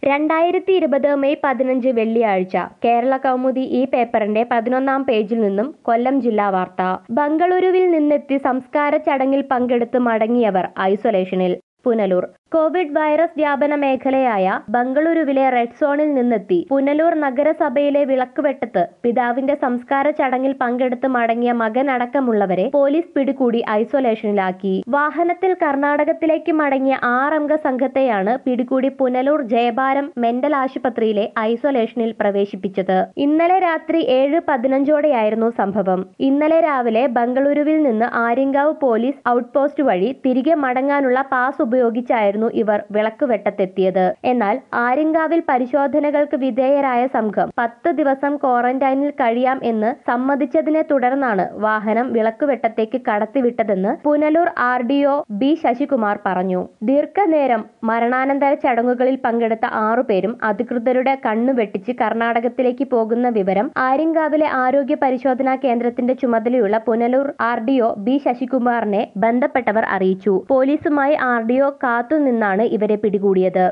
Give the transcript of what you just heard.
രണ്ടായിരത്തി ഇരുപത് മെയ് പതിനഞ്ച് വെള്ളിയാഴ്ച കേരള കൗമുദി ഈ പേപ്പറിന്റെ പതിനൊന്നാം പേജിൽ നിന്നും കൊല്ലം ജില്ലാ വാർത്ത ബംഗളൂരുവിൽ നിന്നെത്തി സംസ്കാര ചടങ്ങിൽ പങ്കെടുത്ത് മടങ്ങിയവർ ഐസൊലേഷനിൽ പുനലൂർ കോവിഡ് വൈറസ് വ്യാപന മേഖലയായ ബംഗളൂരുവിലെ റെഡ് സോണിൽ നിന്നെത്തി പുനലൂർ നഗരസഭയിലെ വിളക്കുവെട്ടത്ത് പിതാവിന്റെ സംസ്കാര ചടങ്ങിൽ പങ്കെടുത്ത് മടങ്ങിയ മകൻ അടക്കമുള്ളവരെ പോലീസ് പിടികൂടി ഐസൊലേഷനിലാക്കി വാഹനത്തിൽ കർണാടകത്തിലേക്ക് മടങ്ങിയ ആറംഗ സംഘത്തെയാണ് പിടികൂടി പുനലൂർ ജയഭാരം മെന്റൽ ആശുപത്രിയിലെ ഐസൊലേഷനിൽ പ്രവേശിപ്പിച്ചത് ഇന്നലെ രാത്രി ഏഴ് പതിനഞ്ചോടെയായിരുന്നു സംഭവം ഇന്നലെ രാവിലെ ബംഗളൂരുവിൽ നിന്ന് ആര്യങ്കാവ് പോലീസ് ഔട്ട്പോസ്റ്റ് വഴി തിരികെ മടങ്ങാനുള്ള പാസ് ഉപയോഗിച്ചായിരുന്നു ഇവർ വിളക്കുവെട്ടത്തെത്തിയത് എന്നാൽ ആര്യങ്കാവിൽ പരിശോധനകൾക്ക് വിധേയരായ സംഘം പത്ത് ദിവസം ക്വാറന്റൈനിൽ കഴിയാം എന്ന് സമ്മതിച്ചതിനെ തുടർന്നാണ് വാഹനം വിളക്കുവെട്ടത്തേക്ക് കടത്തിവിട്ടതെന്ന് Punalur R D O B Sasikumar പറഞ്ഞു ദീർഘനേരം മരണാനന്തര ചടങ്ങുകളിൽ പങ്കെടുത്ത ആറുപേരും അധികൃതരുടെ കണ്ണു വെട്ടിച്ച് കർണാടകത്തിലേക്ക് പോകുന്ന വിവരം ആര്യങ്കാവിലെ ആരോഗ്യ പരിശോധനാ കേന്ദ്രത്തിന്റെ ചുമതലയുള്ള Punalur R D O B ശശികുമാറിനെ ബന്ധപ്പെട്ടവർ അറിയിച്ചു പോലീസുമായി ആർ ഡി ഒ കാത്തുനിന്നാണ് ഇവരെ പിടികൂടിയത്